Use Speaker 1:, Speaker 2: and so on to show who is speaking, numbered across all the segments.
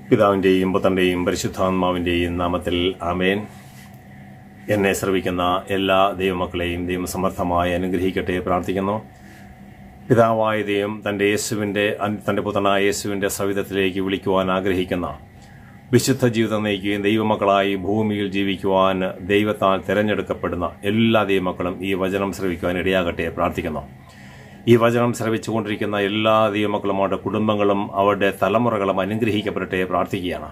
Speaker 1: പിതാവിൻ്റെയും പുത്രൻ്റെയും പരിശുദ്ധാത്മാവിൻ്റെയും നാമത്തിൽ ആമേൻ എന്നെ ശ്രവിക്കുന്ന എല്ലാ ദൈവമക്കളെയും ദൈവം സമർത്ഥമായി അനുഗ്രഹിക്കട്ടെ പ്രാർത്ഥിക്കുന്നു പിതാവായ ദൈവം തൻ്റെ യേശുവിൻ്റെ തൻ്റെ പുത്രനായ യേശുവിൻ്റെ സവിധത്തിലേക്ക് വിളിക്കുവാൻ ആഗ്രഹിക്കുന്ന വിശുദ്ധ ജീവിതം നയിക്കുകയും ദൈവമക്കളായി ഭൂമിയിൽ ജീവിക്കുവാൻ ദൈവത്താൽ തിരഞ്ഞെടുക്കപ്പെടുന്ന എല്ലാ ദൈവമക്കളും ഈ വചനം ശ്രവിക്കുവാൻ ഇടയാകട്ടെ പ്രാർത്ഥിക്കുന്നു ഈ വചനം ശ്രവിച്ചുകൊണ്ടിരിക്കുന്ന എല്ലാ ദൈവമക്കളും അവരുടെ കുടുംബങ്ങളും അവരുടെ തലമുറകളും അനുഗ്രഹിക്കപ്പെടട്ടെ പ്രാർത്ഥിക്കുകയാണ്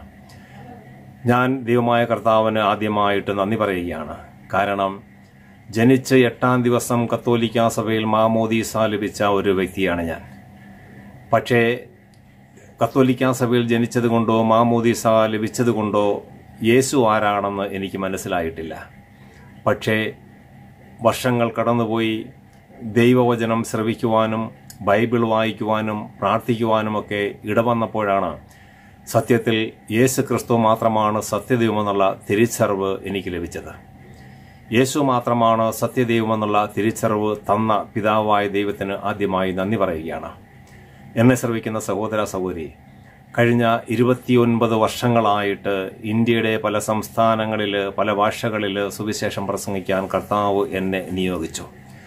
Speaker 1: ഞാൻ ദൈവമായ കർത്താവിന് ആദ്യമായിട്ട് നന്ദി പറയുകയാണ് കാരണം ജനിച്ച് എട്ടാം ദിവസം കത്തോലിക്ക സഭയിൽ മാമോദീസ ലഭിച്ച ഒരു വ്യക്തിയാണ് ഞാൻ പക്ഷേ കത്തോലിക്ക സഭയിൽ ജനിച്ചതുകൊണ്ടോ മാമോദീസ ലഭിച്ചതുകൊണ്ടോ യേശു ആരാണെന്ന് എനിക്ക് മനസ്സിലായിട്ടില്ല പക്ഷേ വർഷങ്ങൾ കടന്നുപോയി ദൈവവചനം ശ്രവിക്കുവാനും ബൈബിൾ വായിക്കുവാനും പ്രാർത്ഥിക്കുവാനുമൊക്കെ ഇടവന്നപ്പോഴാണ് സത്യത്തിൽ യേശു ക്രിസ്തു മാത്രമാണ് സത്യദൈവമെന്നുള്ള തിരിച്ചറിവ് എനിക്ക് ലഭിച്ചത് യേശു മാത്രമാണ് സത്യദൈവമെന്നുള്ള തിരിച്ചറിവ് തന്ന പിതാവായ ദൈവത്തിന് ആദ്യമായി നന്ദി പറയുകയാണ് എന്നെ ശ്രവിക്കുന്ന സഹോദര സഹോദരി കഴിഞ്ഞ ഇരുപത്തിയൊൻപത് വർഷങ്ങളായിട്ട് ഇന്ത്യയുടെ പല സംസ്ഥാനങ്ങളിൽ പല ഭാഷകളിൽ സുവിശേഷം പ്രസംഗിക്കാൻ കർത്താവ് എന്നെ നിയോഗിച്ചു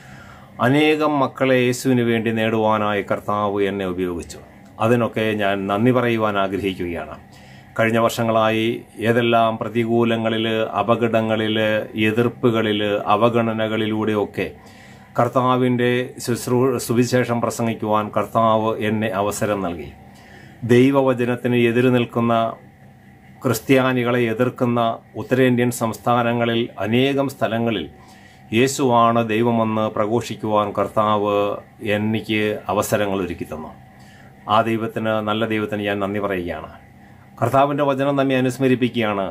Speaker 1: അനേകം മക്കളെ യേശുവിന് വേണ്ടി നേടുവാനായി കർത്താവ് എന്നെ ഉപയോഗിച്ചു അതിനൊക്കെ ഞാൻ നന്ദി പറയുവാൻ ആഗ്രഹിക്കുകയാണ് കഴിഞ്ഞ വർഷങ്ങളായി ഏതെല്ലാം പ്രതികൂലങ്ങളിൽ അപകടങ്ങളിൽ എതിർപ്പുകളിൽ അവഗണനകളിലൂടെയൊക്കെ കർത്താവിൻ്റെ ശുശ്രൂ സുവിശേഷം പ്രസംഗിക്കുവാൻ കർത്താവ് എന്നെ അവസരം നൽകി ദൈവവചനത്തിന് എതിര് നിൽക്കുന്ന ക്രിസ്ത്യാനികളെ എതിർക്കുന്ന ഉത്തരേന്ത്യൻ സംസ്ഥാനങ്ങളിൽ അനേകം സ്ഥലങ്ങളിൽ യേശുവാണ് ദൈവമെന്ന് പ്രഘോഷിക്കുവാൻ കർത്താവ് എനിക്ക് അവസരങ്ങൾ ഒരുക്കി തന്നു ആ ദൈവത്തിന് നല്ല ദൈവത്തിന് ഞാൻ നന്ദി പറയുകയാണ് കർത്താവിൻ്റെ വചനം നമ്മെ അനുസ്മരിപ്പിക്കുകയാണ്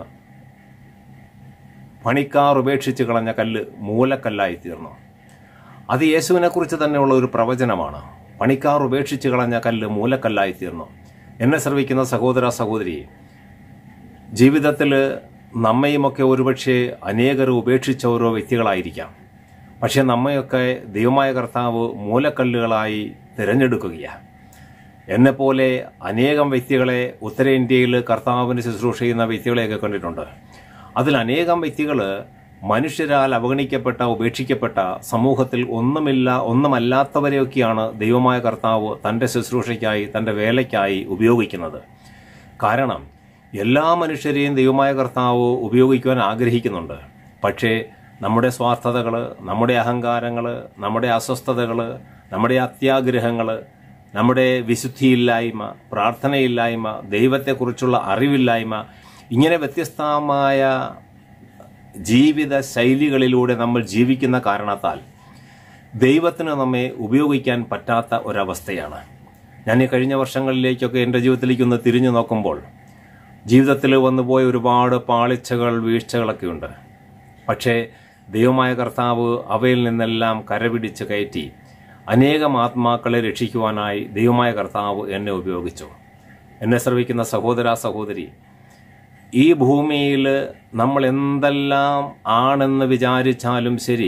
Speaker 1: പണിക്കാർ ഉപേക്ഷിച്ച് കളഞ്ഞ കല്ല് മൂലക്കല്ലായി തീർന്നു അത് യേശുവിനെക്കുറിച്ച് തന്നെയുള്ള ഒരു പ്രവചനമാണ് പണിക്കാർ ഉപേക്ഷിച്ച് കളഞ്ഞ കല്ല് മൂലക്കല്ലായി തീർന്നു എന്നെ ശ്രവിക്കുന്ന സഹോദര സഹോദരി ജീവിതത്തിൽ നമ്മയുമൊക്കെ ഒരുപക്ഷെ അനേകർ ഉപേക്ഷിച്ച ഓരോ വ്യക്തികളായിരിക്കാം പക്ഷെ നമ്മയൊക്കെ ദൈവമായ കർത്താവ് മൂലക്കല്ലുകളായി തിരഞ്ഞെടുക്കുകയാണ് എന്നെപ്പോലെ അനേകം വ്യക്തികളെ ഉത്തരേന്ത്യയിൽ കർത്താവിന് ശുശ്രൂഷ ചെയ്യുന്ന വ്യക്തികളെയൊക്കെ കണ്ടിട്ടുണ്ട് അതിൽ അനേകം വ്യക്തികൾ മനുഷ്യരാൽ അവഗണിക്കപ്പെട്ട ഉപേക്ഷിക്കപ്പെട്ട സമൂഹത്തിൽ ഒന്നുമില്ല ഒന്നുമല്ലാത്തവരെയൊക്കെയാണ് ദൈവമായ കർത്താവ് തൻ്റെ ശുശ്രൂഷയ്ക്കായി തൻ്റെ വേലയ്ക്കായി ഉപയോഗിക്കുന്നത് കാരണം എല്ലാ മനുഷ്യരെയും ദൈവമായ കർത്താവ് ഉപയോഗിക്കുവാൻ ആഗ്രഹിക്കുന്നുണ്ട് പക്ഷേ നമ്മുടെ സ്വാർത്ഥതകൾ നമ്മുടെ അഹങ്കാരങ്ങൾ നമ്മുടെ അസ്വസ്ഥതകൾ നമ്മുടെ അത്യാഗ്രഹങ്ങൾ നമ്മുടെ വിശുദ്ധിയില്ലായ്മ പ്രാർത്ഥനയില്ലായ്മ ദൈവത്തെക്കുറിച്ചുള്ള അറിവില്ലായ്മ ഇങ്ങനെ വ്യത്യസ്തമായ ജീവിത ശൈലികളിലൂടെ നമ്മൾ ജീവിക്കുന്ന കാരണത്താൽ ദൈവത്തിന് നമ്മെ ഉപയോഗിക്കാൻ പറ്റാത്ത ഒരവസ്ഥയാണ് ഞാൻ ഈ കഴിഞ്ഞ വർഷങ്ങളിലേക്കൊക്കെ എൻ്റെ ജീവിതത്തിലേക്ക് ഒന്ന് തിരിഞ്ഞു നോക്കുമ്പോൾ ജീവിതത്തിൽ വന്നുപോയ ഒരുപാട് പാളിച്ചകൾ വീഴ്ചകളൊക്കെ ഉണ്ട് പക്ഷേ ദൈവമായ കർത്താവ് അവയിൽ നിന്നെല്ലാം കരപിടിച്ച് കയറ്റി അനേകം ആത്മാക്കളെ രക്ഷിക്കുവാനായി ദൈവമായ കർത്താവ് എന്നെ ഉപയോഗിച്ചു എന്നെ ശ്രവിക്കുന്ന സഹോദര സഹോദരി ഈ ഭൂമിയിൽ നമ്മൾ എന്തെല്ലാം ആണെന്ന് വിചാരിച്ചാലും ശരി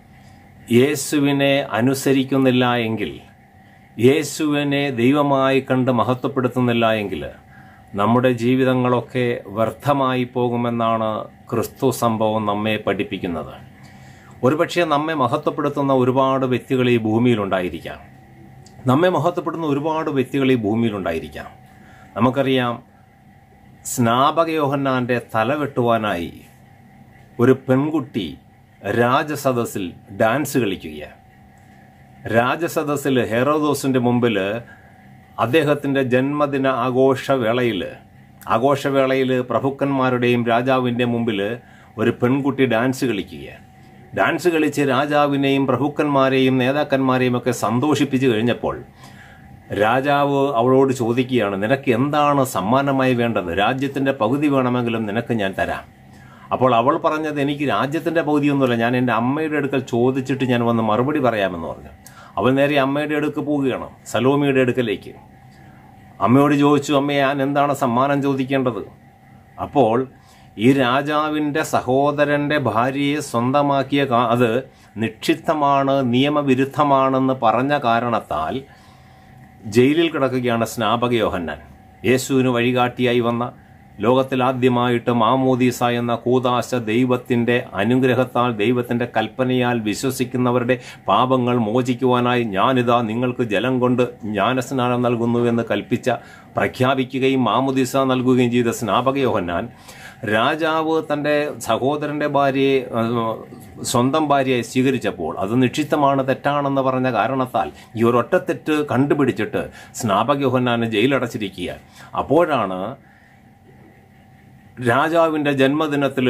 Speaker 1: യേശുവിനെ അനുസരിക്കുന്നില്ല എങ്കിൽ യേശുവിനെ ദൈവമായി കണ്ട് മഹത്വപ്പെടുത്തുന്നില്ല എങ്കിൽ നമ്മുടെ ജീവിതങ്ങളൊക്കെ വ്യർത്ഥമായി പോകുമെന്നാണ് ക്രിസ്തു സംഭവം നമ്മെ പഠിപ്പിക്കുന്നത് ഒരുപക്ഷെ നമ്മെ മഹത്വപ്പെടുത്തുന്ന ഒരുപാട് വ്യക്തികൾ ഈ ഭൂമിയിലുണ്ടായിരിക്കാം നമ്മെ മഹത്വപ്പെടുന്ന ഒരുപാട് വ്യക്തികൾ ഈ ഭൂമിയിലുണ്ടായിരിക്കാം നമുക്കറിയാം സ്നാപകയോഹന്നാന്റെ തല വെട്ടുവാനായി ഒരു പെൺകുട്ടി രാജസദസ്സിൽ ഡാൻസ് കളിക്കുകയാണ് രാജസദസ്സിൽ ഹെറോദോസിന്റെ മുമ്പിൽ അദ്ദേഹത്തിന്റെ ജന്മദിന ആഘോഷവേളയിൽ ആഘോഷവേളയിൽ പ്രഭുക്കന്മാരുടെയും രാജാവിൻ്റെ മുമ്പിൽ ഒരു പെൺകുട്ടി ഡാൻസ് കളിക്കുകയാണ് ഡാൻസ് കളിച്ച് രാജാവിനെയും പ്രഭുക്കന്മാരെയും നേതാക്കന്മാരെയും ഒക്കെ സന്തോഷിപ്പിച്ചു കഴിഞ്ഞപ്പോൾ രാജാവ് അവളോട് ചോദിക്കുകയാണ് നിനക്ക് എന്താണ് സമ്മാനമായി വേണ്ടത് രാജ്യത്തിന്റെ പകുതി വേണമെങ്കിലും നിനക്ക് ഞാൻ തരാം അപ്പോൾ അവൾ പറഞ്ഞത് എനിക്ക് രാജ്യത്തിന്റെ പകുതിയൊന്നുമില്ല ഞാൻ എൻ്റെ അമ്മയുടെ അടുക്കൽ ചോദിച്ചിട്ട് ഞാൻ വന്ന് മറുപടി പറയാമെന്ന് പറഞ്ഞു അവൾ നേരെ അമ്മയുടെ അടുക്ക് പോവുകയാണ് സലോമിയുടെ അടുക്കലേക്ക് അമ്മയോട് ചോദിച്ചു അമ്മ ഞാൻ എന്താണ് സമ്മാനം ചോദിക്കേണ്ടത് അപ്പോൾ ഈ രാജാവിൻ്റെ സഹോദരന്റെ ഭാര്യയെ സ്വന്തമാക്കിയ കാ- അത് നിക്ഷിപ്തമാണ് നിയമവിരുദ്ധമാണെന്ന് പറഞ്ഞ കാരണത്താൽ ജയിലിൽ കിടക്കുകയാണ് സ്നാപക യോഹന്നാൻ യേശുവിന് വഴികാട്ടിയായി വന്ന ലോകത്തിൽ ആദ്യമായിട്ട് മാമോദീസ എന്ന കൂതാശ ദൈവത്തിന്റെ അനുഗ്രഹത്താൽ ദൈവത്തിന്റെ കൽപ്പനയാൽ വിശ്വസിക്കുന്നവരുടെ പാപങ്ങൾ മോചിക്കുവാനായി ഞാനിതാ നിങ്ങൾക്ക് ജലം കൊണ്ട് ജ്ഞാനസ്നാനം നൽകുന്നു എന്ന് കൽപ്പിച്ച പ്രഖ്യാപിക്കുകയും മാമോദീസ നൽകുകയും ചെയ്ത സ്നാപക യോഹന്നാൻ രാജാവ് തന്റെ സഹോദരന്റെ ഭാര്യയെ ഏഹ്, സ്വന്തം ഭാര്യയെ സ്വീകരിച്ചപ്പോൾ അത് നിക്ഷിപ്തമാണ് തെറ്റാണെന്ന് പറഞ്ഞ കാരണത്താൽ ഈ ഒരൊറ്റ തെറ്റ് കണ്ടുപിടിച്ചിട്ട് സ്നാപക യോഹന്നാനെ ജയിലടച്ചിരിക്കുക അപ്പോഴാണ് രാജാവിന്റെ ജന്മദിനത്തിൽ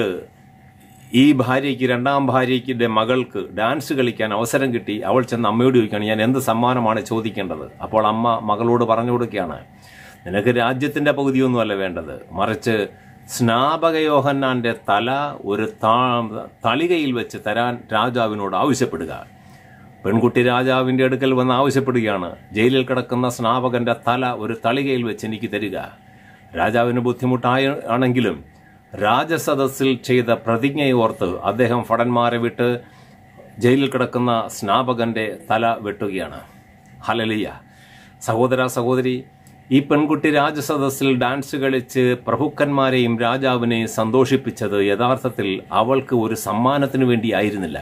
Speaker 1: ഈ ഭാര്യയ്ക്ക് രണ്ടാം ഭാര്യയ്ക്കിന്റെ മകൾക്ക് ഡാൻസ് കളിക്കാൻ അവസരം കിട്ടി അവൾ ചെന്ന് അമ്മയോട് ചോദിക്കുകയാണ് ഞാൻ എന്ത് സമ്മാനമാണ് ചോദിക്കേണ്ടത് അപ്പോൾ അമ്മ മകളോട് പറഞ്ഞു കൊടുക്കുകയാണ് നിനക്ക് രാജ്യത്തിന്റെ പകുതിയൊന്നുമല്ല വേണ്ടത് മറിച്ച് സ്നാപക യോഹന്നാന്റെ തല ഒരു താ- തളികയിൽ വെച്ച് തരാൻ രാജാവിനോട് ആവശ്യപ്പെടുക പെൺകുട്ടി രാജാവിന്റെ അടുക്കൽ വന്ന് ആവശ്യപ്പെടുകയാണ് ജയിലിൽ കിടക്കുന്ന സ്നാപകന്റെ തല ഒരു തളികയിൽ വെച്ച് എനിക്ക് തരിക രാജാവിന് ബുദ്ധിമുട്ടായ ആണെങ്കിലും രാജസദസ്സിൽ ചെയ്ത പ്രതിജ്ഞയോർത്ത് അദ്ദേഹം ഭടന്മാരെ വിട്ട് ജയിലിൽ കിടക്കുന്ന സ്നാപകന്റെ തല വെട്ടുകയാണ് ഹലലിയ സഹോദര സഹോദരി ഈ പെൺകുട്ടി രാജസദസ്സിൽ ഡാൻസ് കളിച്ച് പ്രഭുക്കന്മാരെയും രാജാവിനെയും സന്തോഷിപ്പിച്ചത് യഥാർത്ഥത്തിൽ അവൾക്ക് ഒരു സമ്മാനത്തിനു വേണ്ടിയായിരുന്നില്ല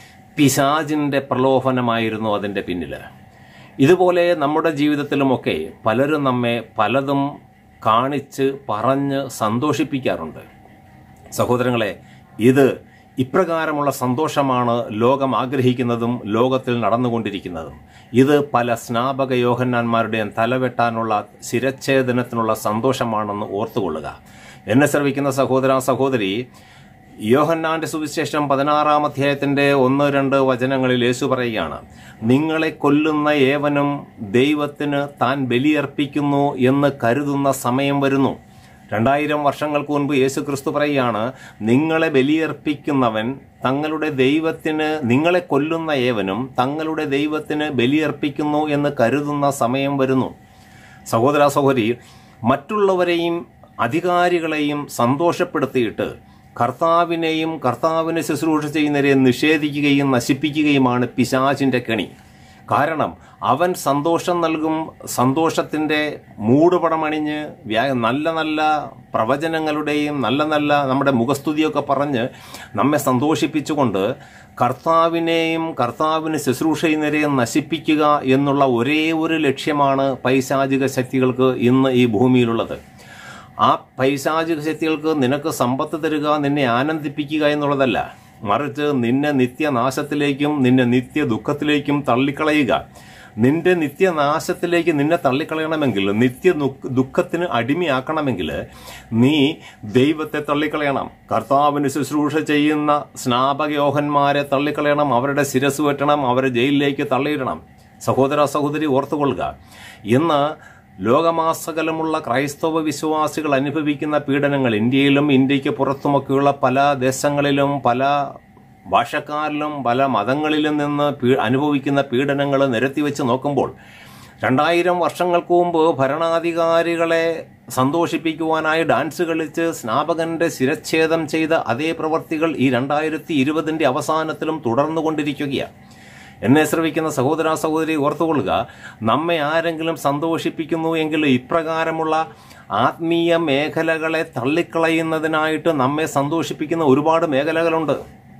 Speaker 1: പിശാജിന്റെ പ്രലോഭനമായിരുന്നു അതിന്റെ പിന്നില് ഇതുപോലെ നമ്മുടെ ജീവിതത്തിലുമൊക്കെ പലരും നമ്മെ പലതും കാണിച്ച് പറഞ്ഞ് സന്തോഷിപ്പിക്കാറുണ്ട് സഹോദരങ്ങളെ ഇത് ഇപ്രകാരമുള്ള സന്തോഷമാണ് ലോകം ആഗ്രഹിക്കുന്നതും ലോകത്തിൽ നടന്നുകൊണ്ടിരിക്കുന്നതും ഇത് പല സ്നാപക യോഹന്നാന്മാരുടെയും തലവെട്ടാനുള്ള ശിരച്ഛേദനത്തിനുള്ള സന്തോഷമാണെന്ന് ഓർത്തുകൊള്ളുക എന്നെ ശ്രവിക്കുന്ന സഹോദര സഹോദരി യോഹന്നാന്റെ സുവിശേഷം പതിനാറാം അധ്യായത്തിന്റെ ഒന്ന് രണ്ട് വചനങ്ങളിൽ യേശു പറയുകയാണ് നിങ്ങളെ കൊല്ലുന്ന ഏവനും ദൈവത്തിന് താൻ ബലിയർപ്പിക്കുന്നു എന്ന് കരുതുന്ന സമയം വരുന്നു രണ്ടായിരം വർഷങ്ങൾക്ക് മുൻപ് യേശു ക്രിസ്തു പറയുകയാണ് നിങ്ങളെ ബലിയർപ്പിക്കുന്നവൻ തങ്ങളുടെ ദൈവത്തിന് നിങ്ങളെ കൊല്ലുന്ന ഏവനും തങ്ങളുടെ ദൈവത്തിന് ബലിയർപ്പിക്കുന്നു എന്ന് കരുതുന്ന സമയം വരുന്നു സഹോദര സഹോദരി മറ്റുള്ളവരെയും അധികാരികളെയും സന്തോഷപ്പെടുത്തിയിട്ട് കർത്താവിനെയും കർത്താവിനെ ശുശ്രൂഷ ചെയ്യുന്നവരെ നിഷേധിക്കുകയും നശിപ്പിക്കുകയുമാണ് പിശാചിന്റെ കെണി കാരണം അവൻ സന്തോഷം നൽകും സന്തോഷത്തിന്റെ മൂടുപടമണിഞ്ഞ് വ്യാ- നല്ല നല്ല പ്രവചനങ്ങളുടെയും നല്ല നല്ല നമ്മുടെ മുഖസ്തുതിയൊക്കെ പറഞ്ഞ് നമ്മെ സന്തോഷിപ്പിച്ചുകൊണ്ട് കർത്താവിനെയും കർത്താവിന് ശുശ്രൂഷ ചെയ്യുന്നവരെയും നശിപ്പിക്കുക എന്നുള്ള ഒരേ ഒരു ലക്ഷ്യമാണ് പൈശാചിക ശക്തികൾക്ക് ഇന്ന് ഈ ഭൂമിയിലുള്ളത് ആ പൈശാചിക ശക്തികൾക്ക് നിനക്ക് സമ്പത്ത് തരിക നിന്നെ ആനന്ദിപ്പിക്കുക എന്നുള്ളതല്ല മറിച്ച് നിന്നെ നിത്യനാശത്തിലേക്കും നിന്നെ നിത്യ ദുഃഖത്തിലേക്കും തള്ളിക്കളയുക നിന്റെ നിത്യനാശത്തിലേക്ക് നിന്നെ തള്ളിക്കളയണമെങ്കിൽ നിത്യ ദുഃഖ- ദുഃഖത്തിന് അടിമയാക്കണമെങ്കിൽ നീ ദൈവത്തെ തള്ളിക്കളയണം കർത്താവിന് ശുശ്രൂഷ ചെയ്യുന്ന സ്നാപകയോഹന്മാരെ തള്ളിക്കളയണം അവരുടെ ശിരസ് വെട്ടണം അവരെ ജയിലിലേക്ക് തള്ളിയിടണം സഹോദര സഹോദരി ഓർത്തുകൊള്ളുക ഇന്ന് ലോകമാസകലമുള്ള ക്രൈസ്തവ വിശ്വാസികൾ അനുഭവിക്കുന്ന പീഡനങ്ങൾ ഇന്ത്യയിലും ഇന്ത്യക്ക് പുറത്തുമൊക്കെയുള്ള പല ദേശങ്ങളിലും പല ഭാഷക്കാരിലും പല മതങ്ങളിലും നിന്ന് പീ- അനുഭവിക്കുന്ന പീഡനങ്ങൾ നിരത്തി വെച്ച് നോക്കുമ്പോൾ രണ്ടായിരം വർഷങ്ങൾക്ക് മുമ്പ് ഭരണാധികാരികളെ സന്തോഷിപ്പിക്കുവാനായി ഡാൻസ് കളിച്ച് സ്നാപകന്റെ ശിരച്ഛേദം ചെയ്ത അതേ പ്രവർത്തികൾ ഈ രണ്ടായിരത്തി ഇരുപതിന്റെ അവസാനത്തിലും തുടർന്നുകൊണ്ടിരിക്കുകയാണ് എന്നെ ശ്രവിക്കുന്ന സഹോദര സഹോദരി ഓർത്തുകൊള്ളുക നമ്മെ ആരെങ്കിലും സന്തോഷിപ്പിക്കുന്നു എങ്കിൽ ഇപ്രകാരമുള്ള ആത്മീയ മേഖലകളെ തള്ളിക്കളയുന്നതിനായിട്ട് നമ്മെ സന്തോഷിപ്പിക്കുന്ന ഒരുപാട് മേഖലകളുണ്ട്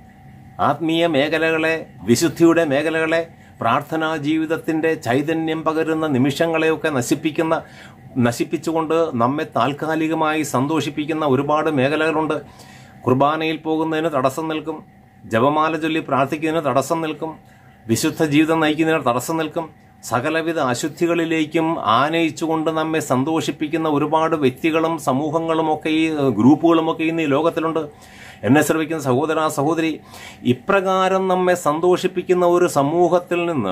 Speaker 1: ആത്മീയ മേഖലകളെ വിശുദ്ധിയുടെ മേഖലകളെ പ്രാർത്ഥനാ ജീവിതത്തിന്റെ ചൈതന്യം പകരുന്ന നിമിഷങ്ങളെയൊക്കെ നശിപ്പിക്കുന്ന നശിപ്പിച്ചുകൊണ്ട് നമ്മെ താൽക്കാലികമായി സന്തോഷിപ്പിക്കുന്ന ഒരുപാട് മേഖലകളുണ്ട് കുർബാനയിൽ പോകുന്നതിന് തടസ്സം നിൽക്കും ജപമാല ചൊല്ലി പ്രാർത്ഥിക്കുന്നതിന് തടസ്സം നിൽക്കും വിശുദ്ധ ജീവിതം നയിക്കുന്നതിന് തടസ്സം നിൽക്കും സകലവിധ അശുദ്ധികളിലേക്കും ആനയിച്ചുകൊണ്ട് നമ്മെ സന്തോഷിപ്പിക്കുന്ന ഒരുപാട് വ്യക്തികളും സമൂഹങ്ങളുമൊക്കെ ഈ ഗ്രൂപ്പുകളുമൊക്കെ ഇന്ന് ഈ ലോകത്തിലുണ്ട് എന്നെ ശ്രമിക്കുന്ന സഹോദര സഹോദരി ഇപ്രകാരം നമ്മെ സന്തോഷിപ്പിക്കുന്ന ഒരു സമൂഹത്തിൽ നിന്ന്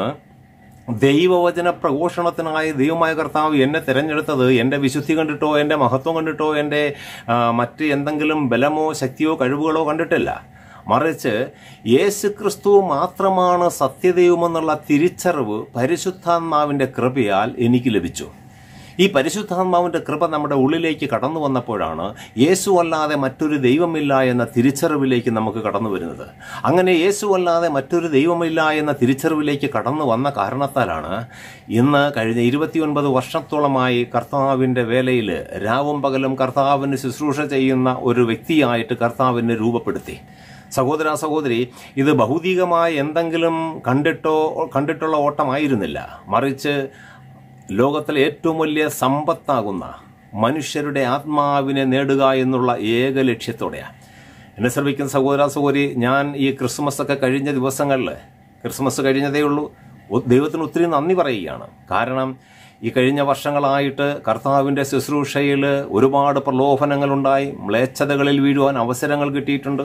Speaker 1: ദൈവവചന പ്രഘോഷണത്തിനായി ദൈവമായ കർത്താവ് എന്നെ തിരഞ്ഞെടുത്തത് എൻ്റെ വിശുദ്ധി കണ്ടിട്ടോ എൻ്റെ മഹത്വം കണ്ടിട്ടോ എൻ്റെ ആ, മറ്റ് എന്തെങ്കിലും ബലമോ ശക്തിയോ കഴിവുകളോ കണ്ടിട്ടില്ല മറിച്ച് യേശു ക്രിസ്തു മാത്രമാണ് സത്യദൈവമെന്നുള്ള തിരിച്ചറിവ് പരിശുദ്ധാത്മാവിൻ്റെ കൃപയാൽ എനിക്ക് ലഭിച്ചു ഈ പരിശുദ്ധാത്മാവിൻ്റെ കൃപ നമ്മുടെ ഉള്ളിലേക്ക് കടന്നു വന്നപ്പോഴാണ് യേശു അല്ലാതെ മറ്റൊരു ദൈവമില്ല എന്ന തിരിച്ചറിവിലേക്ക് നമുക്ക് കടന്നു വരുന്നത് അങ്ങനെ യേശു അല്ലാതെ മറ്റൊരു ദൈവമില്ല എന്ന തിരിച്ചറിവിലേക്ക് കടന്നു വന്ന കാരണത്താലാണ് ഇന്ന് കഴിഞ്ഞ ഇരുപത്തിയൊൻപത് വർഷത്തോളമായി കർത്താവിൻ്റെ വേലയിൽ രാവും പകലും കർത്താവിന് ശുശ്രൂഷ ചെയ്യുന്ന ഒരു വ്യക്തിയായിട്ട് കർത്താവിനെ രൂപപ്പെടുത്തി സഹോദര സഹോദരി ഇത് ഭൗതികമായ എന്തെങ്കിലും കണ്ടിട്ടോ കണ്ടിട്ടുള്ള ഓട്ടമായിരുന്നില്ല മറിച്ച് ലോകത്തിലെ ഏറ്റവും വലിയ സമ്പത്താകുന്ന മനുഷ്യരുടെ ആത്മാവിനെ നേടുക എന്നുള്ള ഏക ലക്ഷ്യത്തോടെയാണ് എന്നെ ശ്രമിക്കുന്ന സഹോദര സഹോദരി ഞാൻ ഈ ക്രിസ്മസ് ഒക്കെ കഴിഞ്ഞ ദിവസങ്ങളിൽ ക്രിസ്മസ് കഴിഞ്ഞതേ ഉള്ളൂ ഒ- ദൈവത്തിന് ഒത്തിരി നന്ദി പറയുകയാണ് കാരണം ഈ കഴിഞ്ഞ വർഷങ്ങളായിട്ട് കർത്താവിൻ്റെ ശുശ്രൂഷയിൽ ഒരുപാട് പ്രലോഭനങ്ങളുണ്ടായി മ്ലേച്ഛതകളിൽ വീഴുവാൻ അവസരങ്ങൾ കിട്ടിയിട്ടുണ്ട്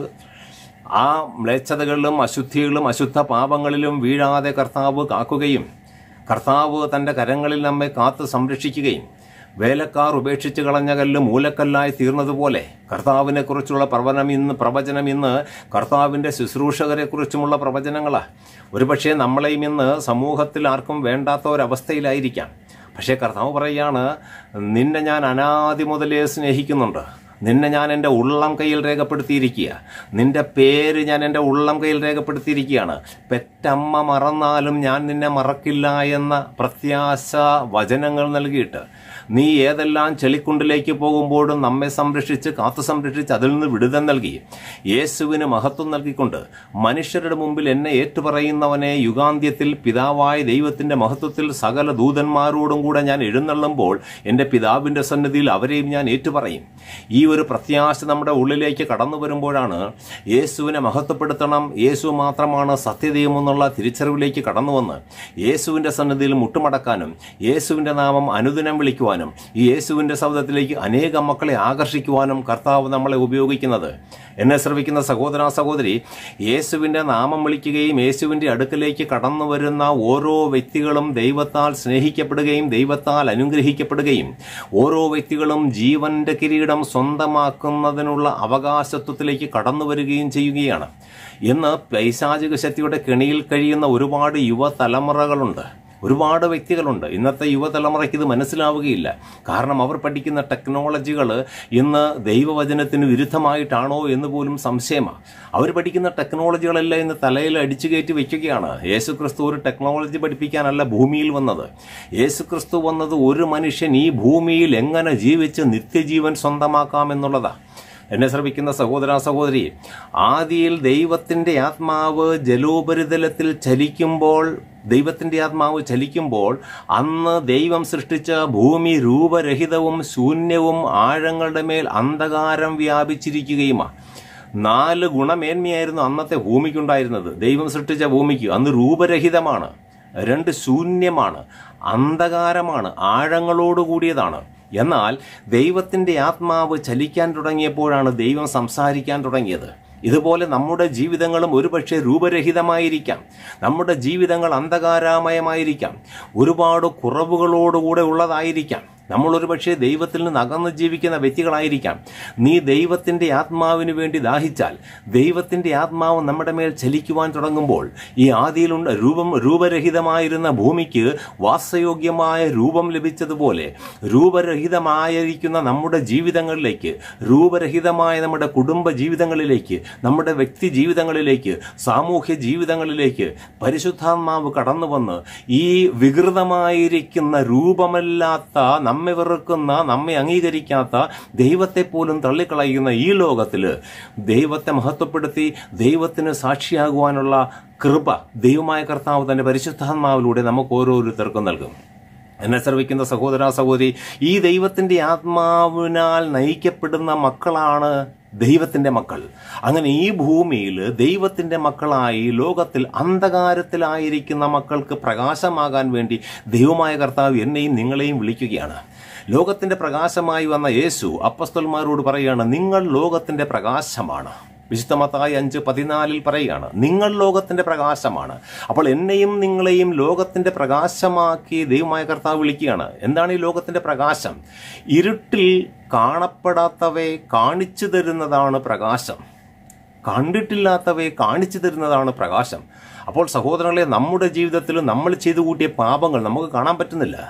Speaker 1: ആ മ്ലേച്ഛതകളിലും അശുദ്ധികളിലും അശുദ്ധ പാപങ്ങളിലും വീഴാതെ കർത്താവ് കാക്കുകയും കർത്താവ് തൻ്റെ കരങ്ങളിൽ നമ്മെ കാത്ത് സംരക്ഷിക്കുകയും വേലക്കാർ ഉപേക്ഷിച്ച് കളഞ്ഞ കല്ല് മൂലക്കല്ലായി തീർന്നതുപോലെ കർത്താവിനെ കുറിച്ചുള്ള പ്രവചനം ഇന്ന് പ്രവചനം ഇന്ന് കർത്താവിൻ്റെ ശുശ്രൂഷകരെ കുറിച്ചുമുള്ള പ്രവചനങ്ങളാണ് ഒരുപക്ഷെ നമ്മളെയും ഇന്ന് സമൂഹത്തിൽ ആർക്കും വേണ്ടാത്ത ഒരവസ്ഥയിലായിരിക്കാം പക്ഷേ കർത്താവ് പറയാണ് നിന്നെ ഞാൻ അനാദി മുതലേ സ്നേഹിക്കുന്നുണ്ട് നിന്നെ ഞാൻ എൻ്റെ ഉള്ളം കയ്യിൽ രേഖപ്പെടുത്തിയിരിക്കുക നിന്റെ പേര് ഞാൻ എൻ്റെ ഉള്ളം കയ്യിൽ രേഖപ്പെടുത്തിയിരിക്കുകയാണ് പെറ്റമ്മ മറന്നാലും ഞാൻ നിന്നെ മറക്കില്ല എന്ന പ്രത്യാശ വചനങ്ങൾ നൽകിയിട്ട് നീ ഏതെല്ലാം ചെളിക്കുണ്ടിലേക്ക് പോകുമ്പോഴും നമ്മെ സംരക്ഷിച്ച് കാത്തു സംരക്ഷിച്ച് അതിൽ നിന്ന് വിടുതൽ നൽകി യേശുവിന് മഹത്വം നൽകിക്കൊണ്ട് മനുഷ്യരുടെ മുമ്പിൽ എന്നെ ഏറ്റുപറയുന്നവനെ യുഗാന്ത്യത്തിൽ പിതാവായ ദൈവത്തിന്റെ മഹത്വത്തിൽ സകല ദൂതന്മാരോടും കൂടെ ഞാൻ എഴുന്നള്ളുമ്പോൾ എൻ്റെ പിതാവിൻ്റെ സന്നിധിയിൽ അവരെയും ഞാൻ ഏറ്റുപറയും ഈ ഒരു പ്രത്യാശ നമ്മുടെ ഉള്ളിലേക്ക് കടന്നു വരുമ്പോഴാണ് യേശുവിനെ മഹത്വപ്പെടുത്തണം യേശു മാത്രമാണ് സത്യദൈവം എന്നുള്ള തിരിച്ചറിവിലേക്ക് കടന്നു വന്ന് യേശുവിൻ്റെ സന്നിധിയിൽ മുട്ടുമടക്കാനും യേശുവിൻ്റെ നാമം അനുദിനം വിളിക്കുവാനും ഈ യേശുവിൻ്റെ ശബ്ദത്തിലേക്ക് അനേകം മക്കളെ ആകർഷിക്കുവാനും കർത്താവ് നമ്മളെ ഉപയോഗിക്കുന്നത് എന്നെ ശ്രവിക്കുന്ന സഹോദര സഹോദരി യേശുവിൻ്റെ നാമം വിളിക്കുകയും യേശുവിൻ്റെ അടുക്കലേക്ക് കടന്നു വരുന്ന ഓരോ വ്യക്തികളും ദൈവത്താൽ സ്നേഹിക്കപ്പെടുകയും ദൈവത്താൽ അനുഗ്രഹിക്കപ്പെടുകയും ഓരോ വ്യക്തികളും ജീവന്റെ കിരീടം സ്വന്തമാക്കുന്നതിനുള്ള അവകാശത്വത്തിലേക്ക് കടന്നു വരികയും ചെയ്യുകയാണ് ഇന്ന് പൈശാചിക ശക്തിയുടെ കെണിയിൽ കഴിയുന്ന ഒരുപാട് യുവതലമുറകളുണ്ട് ഒരുപാട് വ്യക്തികളുണ്ട് ഇന്നത്തെ യുവതലമുറയ്ക്ക് ഇത് മനസ്സിലാവുകയില്ല കാരണം അവർ പഠിക്കുന്ന ടെക്നോളജികൾ ഇന്ന് ദൈവവചനത്തിന് വിരുദ്ധമായിട്ടാണോ എന്ന് പോലും സംശയമാണ് അവർ പഠിക്കുന്ന ടെക്നോളജികളെല്ലാം ഇന്ന് തലയിൽ അടിച്ചു കയറ്റി വെക്കുകയാണ് യേശു ക്രിസ്തു ഒരു ടെക്നോളജി പഠിപ്പിക്കാനല്ല ഭൂമിയിൽ വന്നത് യേശു ക്രിസ്തു വന്നത് ഒരു മനുഷ്യൻ ഈ ഭൂമിയിൽ എങ്ങനെ ജീവിച്ച് നിത്യജീവൻ സ്വന്തമാക്കാമെന്നുള്ളതാണ് എന്നെ ശ്രമിക്കുന്ന സഹോദര സഹോദരി ആദിയിൽ ദൈവത്തിന്റെ ആത്മാവ് ജലോപരിതലത്തിൽ ചലിക്കുമ്പോൾ ദൈവത്തിന്റെ ആത്മാവ് ചലിക്കുമ്പോൾ അന്ന് ദൈവം സൃഷ്ടിച്ച ഭൂമി രൂപരഹിതവും ശൂന്യവും ആഴങ്ങളുടെ മേൽ അന്ധകാരം വ്യാപിച്ചിരിക്കുകയുമാണ് നാല് ഗുണമേന്മയായിരുന്നു അന്നത്തെ ഭൂമിക്കുണ്ടായിരുന്നത് ദൈവം സൃഷ്ടിച്ച ഭൂമിക്ക് അന്ന് രൂപരഹിതമാണ് രണ്ട് ശൂന്യമാണ് അന്ധകാരമാണ് ആഴങ്ങളോട് കൂടിയതാണ് എന്നാൽ ദൈവത്തിന്റെ ആത്മാവ് ചലിക്കാൻ തുടങ്ങിയപ്പോഴാണ് ദൈവം സംസാരിക്കാൻ തുടങ്ങിയത് ഇതുപോലെ നമ്മുടെ ജീവിതങ്ങളും ഒരുപക്ഷെ രൂപരഹിതമായിരിക്കാം നമ്മുടെ ജീവിതങ്ങൾ അന്ധകാരാമയമായിരിക്കാം ഒരുപാട് കുറവുകളോടുകൂടെ ഉള്ളതായിരിക്കാം നമ്മൾ ഒരുപക്ഷെ ദൈവത്തിൽ നിന്ന് അകന്ന് ജീവിക്കുന്ന വ്യക്തികളായിരിക്കാം നീ ദൈവത്തിന്റെ ആത്മാവിന് വേണ്ടി ദാഹിച്ചാൽ ദൈവത്തിന്റെ ആത്മാവ് നമ്മുടെ മേൽ ചലിക്കുവാൻ തുടങ്ങുമ്പോൾ ഈ ആദിയിലുണ്ട് രൂപം രൂപരഹിതമായിരുന്ന ഭൂമിക്ക് വാസയോഗ്യമായ രൂപം ലഭിച്ചതുപോലെ രൂപരഹിതമായിരിക്കുന്ന നമ്മുടെ ജീവിതങ്ങളിലേക്ക് രൂപരഹിതമായ നമ്മുടെ കുടുംബ ജീവിതങ്ങളിലേക്ക് നമ്മുടെ വ്യക്തി ജീവിതങ്ങളിലേക്ക് സാമൂഹ്യ ജീവിതങ്ങളിലേക്ക് പരിശുദ്ധാത്മാവ് കടന്നു വന്ന് ഈ വികൃതമായിരിക്കുന്ന രൂപമല്ലാത്ത നമ്മെ വെറുക്കുന്ന നമ്മെ അംഗീകരിക്കാത്ത ദൈവത്തെ പോലും തള്ളിക്കളയുന്ന ഈ ലോകത്തിൽ ദൈവത്തെ മഹത്വപ്പെടുത്തി ദൈവത്തിന് സാക്ഷിയാകുവാനുള്ള കൃപ ദൈവമായ കർത്താവ് തന്റെ പരിശുദ്ധാത്മാവിലൂടെ നമുക്ക് ഓരോരുത്തർക്കും നൽകും എന്നെ ശ്രവിക്കുന്ന സഹോദര സഹോദരി ഈ ദൈവത്തിന്റെ ആത്മാവിനാൽ നയിക്കപ്പെടുന്ന മക്കളാണ് ദൈവത്തിന്റെ മക്കൾ അങ്ങനെ ഈ ഭൂമിയിൽ ദൈവത്തിന്റെ മക്കളായി ലോകത്തിൽ അന്ധകാരത്തിലായിരിക്കുന്ന മക്കൾക്ക് പ്രകാശമാകാൻ വേണ്ടി ദൈവമായ കർത്താവ് എന്നെയും നിങ്ങളെയും വിളിക്കുകയാണ് ലോകത്തിന്റെ പ്രകാശമായി വന്ന യേശു അപ്പസ്തോന്മാരോട് പറയുകയാണ് നിങ്ങൾ ലോകത്തിന്റെ പ്രകാശമാണ് വിശുദ്ധമത്തായി അഞ്ച് പതിനാലിൽ പറയുകയാണ് നിങ്ങൾ ലോകത്തിന്റെ പ്രകാശമാണ് അപ്പോൾ എന്നെയും നിങ്ങളെയും ലോകത്തിന്റെ പ്രകാശമാക്കി ദൈവമായ കർത്താവ് വിളിക്കുകയാണ് എന്താണ് ഈ ലോകത്തിന്റെ പ്രകാശം ഇരുട്ടിൽ കാണപ്പെടാത്തവയെ കാണിച്ചു തരുന്നതാണ് പ്രകാശം കണ്ടിട്ടില്ലാത്തവയെ കാണിച്ചു തരുന്നതാണ് പ്രകാശം അപ്പോൾ സഹോദരങ്ങളെ നമ്മുടെ ജീവിതത്തിൽ നമ്മൾ ചെയ്തു കൂട്ടിയ പാപങ്ങൾ നമുക്ക് കാണാൻ പറ്റുന്നില്ല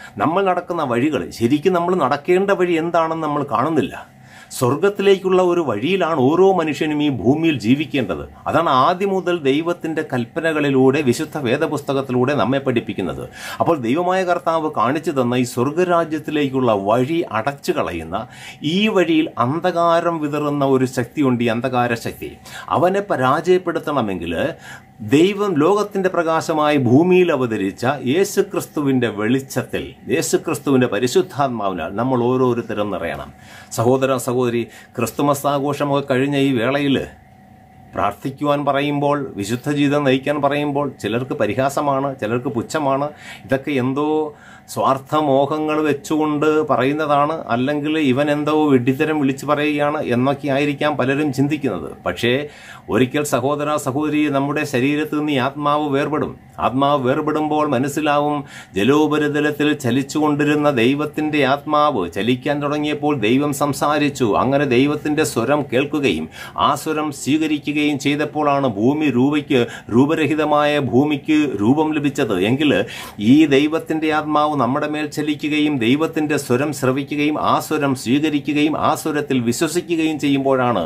Speaker 1: നമ്മൾ നടക്കുന്ന വഴികൾ ശരിക്കും നമ്മൾ നടക്കേണ്ട വഴി എന്താണെന്ന് നമ്മൾ കാണുന്നില്ല സ്വർഗത്തിലേക്കുള്ള ഒരു വഴിയിലാണ് ഓരോ മനുഷ്യനും ഈ ഭൂമിയിൽ ജീവിക്കേണ്ടത് അതാണ് ആദ്യം മുതൽ ദൈവത്തിന്റെ കൽപ്പനകളിലൂടെ വിശുദ്ധ വേദപുസ്തകത്തിലൂടെ നമ്മെ പഠിപ്പിക്കുന്നത് അപ്പോൾ ദൈവമായ കർത്താവ് കാണിച്ചു തന്ന ഈ സ്വർഗരാജ്യത്തിലേക്കുള്ള വഴി അടച്ചു കളയുന്ന ഈ വഴിയിൽ അന്ധകാരം വിതറുന്ന ഒരു ശക്തിയുണ്ട് ഈ അന്ധകാര ശക്തി അവനെ പരാജയപ്പെടുത്തണമെങ്കിൽ ദൈവം ലോകത്തിന്റെ പ്രകാശമായി ഭൂമിയിൽ അവതരിച്ച യേശുക്രിസ്തുവിന്റെ വെളിച്ചത്തിൽ യേശുക്രിസ്തുവിന്റെ പരിശുദ്ധാത്മാവിനാൽ നമ്മൾ ഓരോരുത്തരും നിറയണം സഹോദര സഹോദരി ക്രിസ്തുമസ് ആഘോഷമൊക്കെ കഴിഞ്ഞ ഈ വേളയിൽ പ്രാർത്ഥിക്കുവാൻ പറയുമ്പോൾ വിശുദ്ധ ജീവിതം നയിക്കാൻ പറയുമ്പോൾ ചിലർക്ക് പരിഹാസമാണ് ചിലർക്ക് പുച്ഛമാണ് ഇതൊക്കെ എന്തോ സ്വാർത്ഥമോഹങ്ങൾ വെച്ചുകൊണ്ട് പറയുന്നതാണ് അല്ലെങ്കിൽ ഇവൻ എന്തോ വെഡിത്തരം വിളിച്ചു പറയുകയാണ് എന്നൊക്കെ ആയിരിക്കാം പലരും ചിന്തിക്കുന്നത് പക്ഷേ ഒരിക്കൽ സഹോദര സഹോദരി നമ്മുടെ ശരീരത്തിൽ നിന്ന് ഈ ആത്മാവ് വേർപെടും ആത്മാവ് വേർപെടുമ്പോൾ മനസ്സിലാവും ജലോപരിതലത്തിൽ ചലിച്ചുകൊണ്ടിരുന്ന ദൈവത്തിന്റെ ആത്മാവ് ചലിക്കാൻ തുടങ്ങിയപ്പോൾ ദൈവം സംസാരിച്ചു അങ്ങനെ ദൈവത്തിന്റെ സ്വരം കേൾക്കുകയും ആ സ്വരം സ്വീകരിക്കുകയും ചെയ്തപ്പോഴാണ് ഭൂമി രൂപയ്ക്ക് രൂപരഹിതമായ ഭൂമിക്ക് രൂപം ലഭിച്ചത് എങ്കിൽ ഈ ദൈവത്തിന്റെ ആത്മാവ് നമ്മുടെ മേൽ ചലിക്കുകയും ദൈവത്തിന്റെ സ്വരം ശ്രവിക്കുകയും ആ സ്വരം സ്വീകരിക്കുകയും ആ സ്വരത്തിൽ വിശ്വസിക്കുകയും ചെയ്യുമ്പോഴാണ്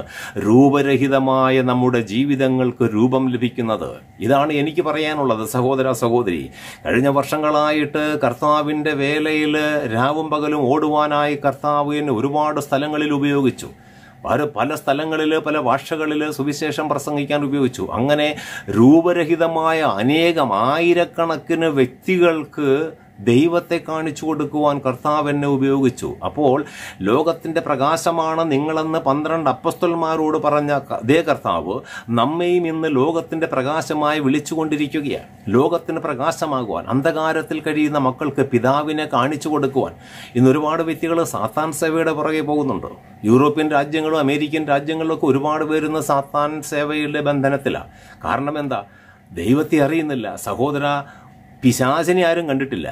Speaker 1: രൂപരഹിതമായ നമ്മുടെ ജീവിതങ്ങൾക്ക് രൂപം ലഭിക്കുന്നത് ഇതാണ് എനിക്ക് പറയാനുള്ളത് സഹോദര സഹോദരി കഴിഞ്ഞ വർഷങ്ങളായിട്ട് കർത്താവിന്റെ വേലയിൽ രാവും പകലും ഓടുവാനായി കർത്താവിന് ഒരുപാട് സ്ഥലങ്ങളിൽ ഉപയോഗിച്ചു പല പല സ്ഥലങ്ങളിൽ പല ഭാഷകളിൽ സുവിശേഷം പ്രസംഗിക്കാൻ ഉപയോഗിച്ചു അങ്ങനെ രൂപരഹിതമായ അനേകം ആയിരക്കണക്കിന് വ്യക്തികൾക്ക് ദൈവത്തെ കാണിച്ചു കൊടുക്കുവാൻ കർത്താവ് എന്നെ ഉപയോഗിച്ചു അപ്പോൾ ലോകത്തിന്റെ പ്രകാശമാണ് നിങ്ങളെന്ന് പന്ത്രണ്ട് അപ്പസ്തന്മാരോട് പറഞ്ഞ ക- അതേ കർത്താവ് നമ്മയും ഇന്ന് ലോകത്തിന്റെ പ്രകാശമായി വിളിച്ചുകൊണ്ടിരിക്കുകയാണ് ലോകത്തിന് പ്രകാശമാകുവാൻ അന്ധകാരത്തിൽ കഴിയുന്ന മക്കൾക്ക് പിതാവിനെ കാണിച്ചു കൊടുക്കുവാൻ ഇന്ന് ഒരുപാട് വ്യക്തികൾ സാത്താൻ സേവയുടെ പുറകെ പോകുന്നുണ്ട് യൂറോപ്യൻ രാജ്യങ്ങളും അമേരിക്കൻ രാജ്യങ്ങളിലും ഒക്കെ ഒരുപാട് പേരുന്ന സാത്താൻ സേവയുടെ ബന്ധനത്തിലാണ് കാരണം എന്താ ദൈവത്തെ അറിയുന്നില്ല സഹോദര പിശാചിനെ ആരും കണ്ടിട്ടില്ല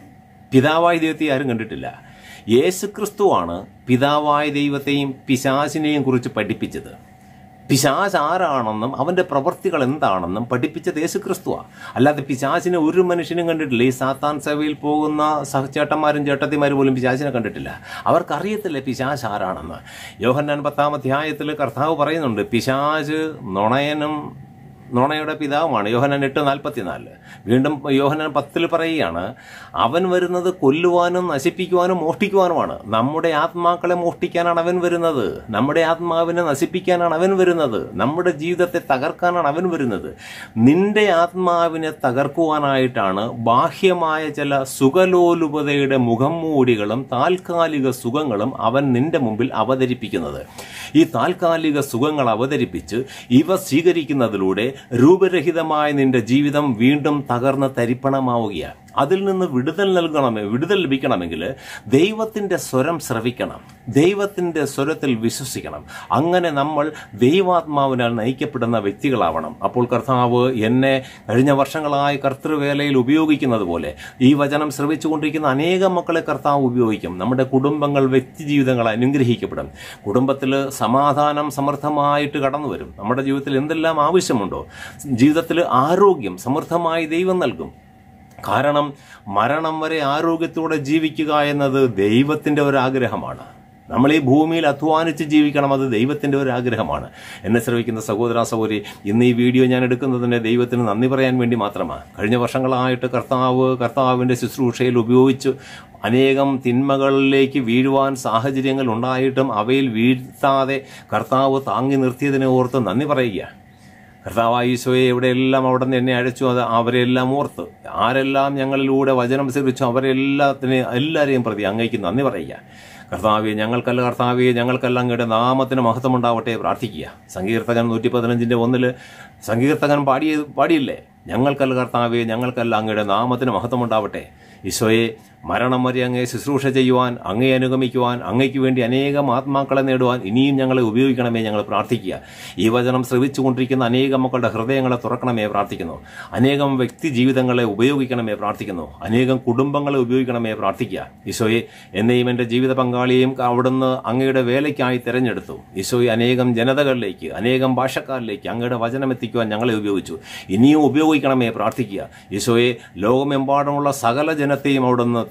Speaker 1: പിതാവായ ദൈവത്തെ ആരും കണ്ടിട്ടില്ല യേശുക്രിസ്തുവാണ് പിതാവായ ദൈവത്തെയും പിശാചിനെയും കുറിച്ച് പഠിപ്പിച്ചത് പിശാച് ആരാണെന്നും അവന്റെ പ്രവൃത്തികൾ എന്താണെന്നും പഠിപ്പിച്ചത് യേശുക്രിസ്തുവാ അല്ലാതെ പിശാചിനെ ഒരു മനുഷ്യനും കണ്ടിട്ടില്ല ഈ സാത്താൻ സഭയിൽ പോകുന്ന സഹചേട്ടന്മാരും ചേട്ടത്തിമാരും പോലും പിശാചിനെ കണ്ടിട്ടില്ല അവർക്കറിയത്തില്ല പിശാച് ആരാണെന്ന് യോഹന്നാൻ പത്താം അധ്യായത്തിൽ കർത്താവ് പറയുന്നുണ്ട് പിശാച് നുണയനും നുണയുടെ പിതാവുമാണ് യോഹനാൻ എട്ട് നാൽപ്പത്തിനാല് വീണ്ടും യോഹനാൻ പത്തിൽ പറയുകയാണ് അവൻ വരുന്നത് കൊല്ലുവാനും നശിപ്പിക്കുവാനും മോഷ്ടിക്കുവാനുമാണ് നമ്മുടെ ആത്മാക്കളെ മോഷ്ടിക്കാനാണ് അവൻ വരുന്നത് നമ്മുടെ ആത്മാവിനെ നശിപ്പിക്കാനാണ് അവൻ വരുന്നത് നമ്മുടെ ജീവിതത്തെ തകർക്കാനാണ് അവൻ വരുന്നത് നിന്റെ ആത്മാവിനെ തകർക്കുവാനായിട്ടാണ് ബാഹ്യമായ ചില സുഖലോലുപതയുടെ മുഖം മൂടികളും താൽക്കാലിക സുഖങ്ങളും അവൻ നിന്റെ മുമ്പിൽ അവതരിപ്പിക്കുന്നത് ഈ താൽക്കാലിക സുഖങ്ങൾ അവതരിപ്പിച്ച് ഇവ സ്വീകരിക്കുന്നതിലൂടെ രൂപരഹിതമായ നിന്റെ ജീവിതം വീണ്ടും തകർന്ന് തരിപ്പണമാവുകയാണ് അതിൽ നിന്ന് വിടുതൽ നൽകണമേ വിടുതൽ ലഭിക്കണമെങ്കിൽ ദൈവത്തിന്റെ സ്വരം ശ്രവിക്കണം ദൈവത്തിന്റെ സ്വരത്തിൽ വിശ്വസിക്കണം അങ്ങനെ നമ്മൾ ദൈവാത്മാവിനാൽ നയിക്കപ്പെടുന്ന വ്യക്തികളാവണം അപ്പോൾ കർത്താവ് എന്നെ കഴിഞ്ഞ വർഷങ്ങളായി കർത്തൃവേലയിൽ ഉപയോഗിക്കുന്നത് പോലെ ഈ വചനം ശ്രവിച്ചുകൊണ്ടിരിക്കുന്ന അനേകം മക്കളെ കർത്താവ് ഉപയോഗിക്കും നമ്മുടെ കുടുംബങ്ങൾ വ്യക്തി ജീവിതങ്ങൾ അനുഗ്രഹിക്കപ്പെടും കുടുംബത്തിൽ സമാധാനം സമൃദ്ധമായിട്ട് കടന്നു വരും നമ്മുടെ ജീവിതത്തിൽ എന്തെല്ലാം ആവശ്യമുണ്ടോ ജീവിതത്തിൽ ആരോഗ്യം സമൃദ്ധമായി ദൈവം നൽകും കാരണം മരണം വരെ ആരോഗ്യത്തോടെ ജീവിക്കുക എന്നത് ദൈവത്തിന്റെ ഒരു ആഗ്രഹമാണ് നമ്മൾ ഈ ഭൂമിയിൽ അധ്വാനിച്ച് ജീവിക്കണം അത് ദൈവത്തിന്റെ ഒരു ആഗ്രഹമാണ് എന്നെ ശ്രമിക്കുന്ന സഹോദര സഹോദരി ഇന്ന് ഈ വീഡിയോ ഞാൻ എടുക്കുന്നതിന് ദൈവത്തിന് നന്ദി പറയാൻ വേണ്ടി മാത്രമാണ് കഴിഞ്ഞ വർഷങ്ങളായിട്ട് കർത്താവ് കർത്താവിന്റെ ശുശ്രൂഷയിൽ ഉപയോഗിച്ച് അനേകം തിന്മകളിലേക്ക് വീഴുവാൻ സാഹചര്യങ്ങൾ ഉണ്ടായിട്ടും അവയിൽ വീഴ്ത്താതെ കർത്താവ് താങ്ങി നിർത്തിയതിനെ ഓർത്ത് നന്ദി പറയുകയാണ് കർത്താവായ ഈശോയെ എവിടെയെല്ലാം അവിടെ നിന്ന് എന്നെ അഴച്ചു അത് അവരെല്ലാം ഓർത്ത് ആരെല്ലാം ഞങ്ങളിലൂടെ വചനം സ്വീകരിച്ചു അവരെല്ലാത്തിനെ എല്ലാവരെയും പ്രതി അങ്ങേക്ക് നന്ദി പറയുക കർത്താവെ ഞങ്ങൾക്കല്ല കർത്താവെ ഞങ്ങൾക്കല്ല അങ്ങയുടെ നാമത്തിന് മഹത്വം ഉണ്ടാവട്ടെ പ്രാർത്ഥിക്കുക സങ്കീർത്തകൻ നൂറ്റി പതിനഞ്ചിന്റെ ഒന്നില് സങ്കീർത്തകൻ പാടിയ പാടിയില്ലേ ഞങ്ങൾക്കല്ല കർത്താവെ ഞങ്ങൾക്കല്ല അങ്ങയുടെ നാമത്തിന് മഹത്വം ഉണ്ടാവട്ടെ ഈശോയെ മരണം വരെ അങ്ങേ ശുശ്രൂഷ ചെയ്യുവാൻ അങ്ങേ അനുഗമിക്കുവാൻ അങ്ങയ്ക്ക് വേണ്ടി അനേകം ആത്മാക്കളെ നേടുവാൻ ഇനിയും ഞങ്ങളെ ഉപയോഗിക്കണമേ ഞങ്ങൾ പ്രാർത്ഥിക്കുക ഈ വചനം ശ്രവിച്ചുകൊണ്ടിരിക്കുന്ന അനേകം മക്കളുടെ ഹൃദയങ്ങളെ തുറക്കണമേ പ്രാർത്ഥിക്കുന്നു അനേകം വ്യക്തി ജീവിതങ്ങളെ ഉപയോഗിക്കണമേ പ്രാർത്ഥിക്കുന്നു അനേകം കുടുംബങ്ങളെ ഉപയോഗിക്കണമേ പ്രാർത്ഥിക്കുക ഈശോയെ എന്നെയും എൻ്റെ ജീവിത പങ്കാളിയെയും അവിടുന്ന് അങ്ങയുടെ വേലയ്ക്കായി തിരഞ്ഞെടുത്തു ഈശോയെ അനേകം ജനതകളിലേക്ക് അനേകം ഭാഷക്കാരിലേക്ക് അങ്ങയുടെ വചനം എത്തിക്കുവാൻ ഞങ്ങളെ ഉപയോഗിച്ചു ഇനിയും ഉപയോഗിക്കണമേ പ്രാർത്ഥിക്കുക ഈശോയെ ലോകമെമ്പാടുമുള്ള സകല ജനത്തെയും അവിടുന്ന്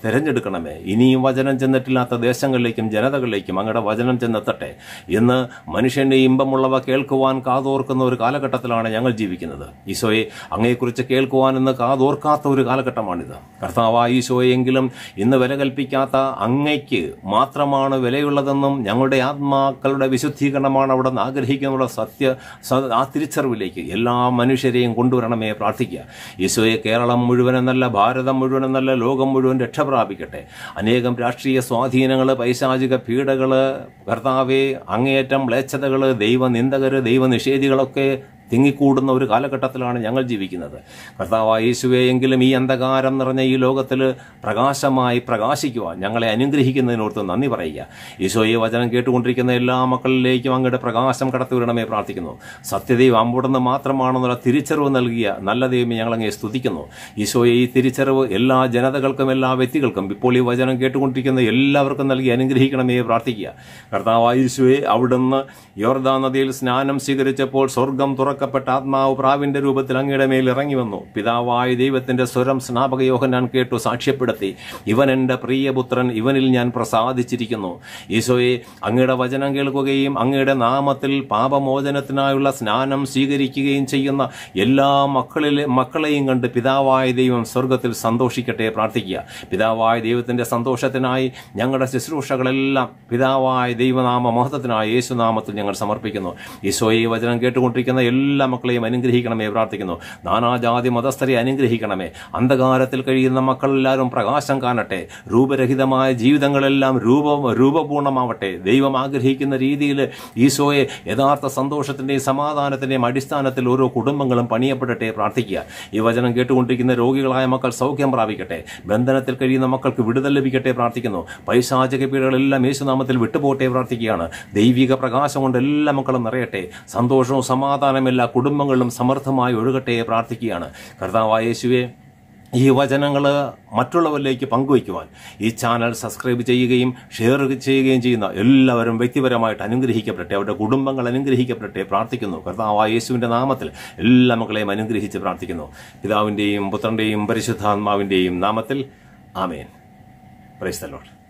Speaker 1: തിരഞ്ഞെടുക്കണമേ ഇനിയും വചനം ചെന്നിട്ടില്ലാത്ത ദേശങ്ങളിലേക്കും ജനതകളിലേക്കും അങ്ങയുടെ വചനം ചെന്നെത്തട്ടെ ഇന്ന് മനുഷ്യന്റെ ഇമ്പമുള്ളവ കേൾക്കുവാൻ കാതോർക്കുന്ന ഒരു കാലഘട്ടത്തിലാണ് ഞങ്ങൾ ജീവിക്കുന്നത് ഈശോയെ അങ്ങയെക്കുറിച്ച് കേൾക്കുവാൻ ഇന്ന് കാതോർക്കാത്ത ഒരു കാലഘട്ടമാണിത് കർത്താവായ ഈശോയെങ്കിലും ഇന്ന് വില കൽപ്പിക്കാത്ത അങ്ങയ്ക്ക് മാത്രമാണ് വിലയുള്ളതെന്നും ഞങ്ങളുടെ ആത്മാക്കളുടെ വിശുദ്ധീകരണമാണ് അവിടെ നിന്ന് ആഗ്രഹിക്കുന്നുള്ള സത്യ സ- ആ തിരിച്ചറിവിലേക്ക് എല്ലാ മനുഷ്യരെയും കൊണ്ടുവരണമേ പ്രാർത്ഥിക്കുക ഈശോയെ കേരളം മുഴുവൻ എന്നല്ല ഭാരതം മുഴുവൻ എന്നല്ല ലോകം മുഴുവൻ രക്ഷ പ്രാപിക്കട്ടെ അനേകം രാഷ്ട്രീയ സ്വാധീനങ്ങൾ പൈശാചിക പീഡകൾ കർത്താവെ അങ്ങേയറ്റം മ്ലേച്ഛതകൾ ദൈവനിന്ദകർ ദൈവനിഷേധികളൊക്കെ തിങ്ങിക്കൂടുന്ന ഒരു കാലഘട്ടത്തിലാണ് ഞങ്ങൾ ജീവിക്കുന്നത് കർത്താവായ യേശുവെയെങ്കിലും ഈ അന്ധകാരം നിറഞ്ഞ ഈ ലോകത്തിൽ പ്രകാശമായി പ്രകാശിക്കുവാൻ ഞങ്ങളെ അനുഗ്രഹിക്കുന്നതിനോർത്ത് നന്ദി പറയുക ഈശോ ഈ വചനം കേട്ടുകൊണ്ടിരിക്കുന്ന എല്ലാ മക്കളിലേക്കും അങ്ങയുടെ പ്രകാശം കടത്തിവിടണമേ പ്രാർത്ഥിക്കുന്നു സത്യദൈവം അമ്പുടന്ന് മാത്രമാണെന്നുള്ള തിരിച്ചറിവ് നൽകിയ നല്ല ദൈവമേ ഞങ്ങളങ്ങെ സ്തുതിക്കുന്നു ഈശോയെ ഈ തിരിച്ചറിവ് എല്ലാ ജനതകൾക്കും എല്ലാ വ്യക്തികൾക്കും ഇപ്പോൾ ഈ വചനം കേട്ടുകൊണ്ടിരിക്കുന്ന എല്ലാവർക്കും നൽകി അനുഗ്രഹിക്കണമേ പ്രാർത്ഥിക്കുക കർത്താവായ യേശുവെ അവിടുന്ന് യോർദാ നദിയിൽ സ്നാനം സ്വീകരിച്ചപ്പോൾ സ്വർഗം തുറക്കപ്പെട്ട ആത്മാവ് പ്രാവിന്റെ രൂപത്തിൽ അങ്ങയുടെ മേൽ ഇറങ്ങി വന്നു പിതാവായ ദൈവത്തിന്റെ സ്വരം സ്നാപക യോഹന്നാൻ കേട്ടു സാക്ഷ്യപ്പെടുത്തി ഇവൻ എന്റെ പ്രിയപുത്രൻ ഇവനിൽ ഞാൻ പ്രസാദിച്ചിരിക്കുന്നു ഈശോയെ അങ്ങയുടെ വചനം കേൾക്കുകയും അങ്ങയുടെ നാമത്തിൽ പാപമോചനത്തിനായുള്ള സ്നാനം സ്വീകരിക്കുകയും ചെയ്യുന്ന എല്ലാ മക്കളിലെ മക്കളെയും കണ്ട് പിതാവായ ദൈവം സ്വർഗത്തിൽ സന്തോഷിക്കട്ടെ പ്രാർത്ഥിക്കുക പിതാവായ ദൈവത്തിന്റെ സന്തോഷത്തിനായി ഞങ്ങളുടെ ശുശ്രൂഷകളെല്ലാം പിതാവായ ദൈവനാമ മഹത്വത്തിനായി യേശുനാമത്തിൽ ഞങ്ങൾ സമർപ്പിക്കുന്നു ഈശോയെ ഈ വചനം കേട്ടുകൊണ്ടിരിക്കുന്ന എല്ലാ മക്കളെയും അനുഗ്രഹിക്കണമേ പ്രാർത്ഥിക്കുന്നു നാനാജാതി മതസ്ഥരെ അനുഗ്രഹിക്കണമേ അന്ധകാരത്തിൽ കഴിയുന്ന മക്കളെല്ലാവരും പ്രകാശം കാണട്ടെ രൂപരഹിതമായ ജീവിതങ്ങളെല്ലാം രൂപ രൂപപൂർണമാവട്ടെ ദൈവം ആഗ്രഹിക്കുന്ന രീതിയിൽ ഈശോയെ യഥാർത്ഥ സന്തോഷത്തിന്റെയും സമാധാനത്തിന്റെയും അടിസ്ഥാനത്തിൽ ഓരോ കുടുംബങ്ങളും പണിയപ്പെടട്ടെ പ്രാർത്ഥിക്കുക ഈ വചനം കേട്ടുകൊണ്ടിരിക്കുന്ന രോഗികളായ മക്കൾ സൗഖ്യം പ്രാപിക്കട്ടെ ബന്ധനത്തിൽ കഴിയുന്ന മക്കൾക്ക് വിടുതൽ ലഭിക്കട്ടെ പ്രാർത്ഥിക്കുന്നു പൈശാചക പീഡകളെല്ലാം യേശുനാമത്തിൽ വിട്ടുപോട്ടെ പ്രാർത്ഥിക്കുകയാണ് ദൈവിക പ്രകാശം കൊണ്ട് എല്ലാ മക്കളും നിറയട്ടെ സന്തോഷവും സമാധാനവും എല്ലാ കുടുംബങ്ങളിലും സമൃദ്ധമായി ഒഴുകട്ടെ പ്രാർത്ഥിക്കുകയാണ് കർത്താവായ യേശുവെ ഈ വചനങ്ങൾ മറ്റുള്ളവരിലേക്ക് പങ്കുവയ്ക്കുവാൻ ഈ ചാനൽ സബ്സ്ക്രൈബ് ചെയ്യുകയും ഷെയർ ചെയ്യുകയും ചെയ്യുന്ന എല്ലാവരും വ്യക്തിപരമായിട്ട് അനുഗ്രഹിക്കപ്പെടട്ടെ അവരുടെ കുടുംബങ്ങൾ അനുഗ്രഹിക്കപ്പെടട്ടെ പ്രാർത്ഥിക്കുന്നു കർത്താവായ യേശുവിൻ്റെ നാമത്തിൽ എല്ലാ മക്കളെയും അനുഗ്രഹിച്ച് പ്രാർത്ഥിക്കുന്നു പിതാവിൻ്റെയും പുത്രൻ്റെയും പരിശുദ്ധാത്മാവിൻ്റെയും നാമത്തിൽ ആമേൻ പ്രൈസ് ദ ലോർഡ്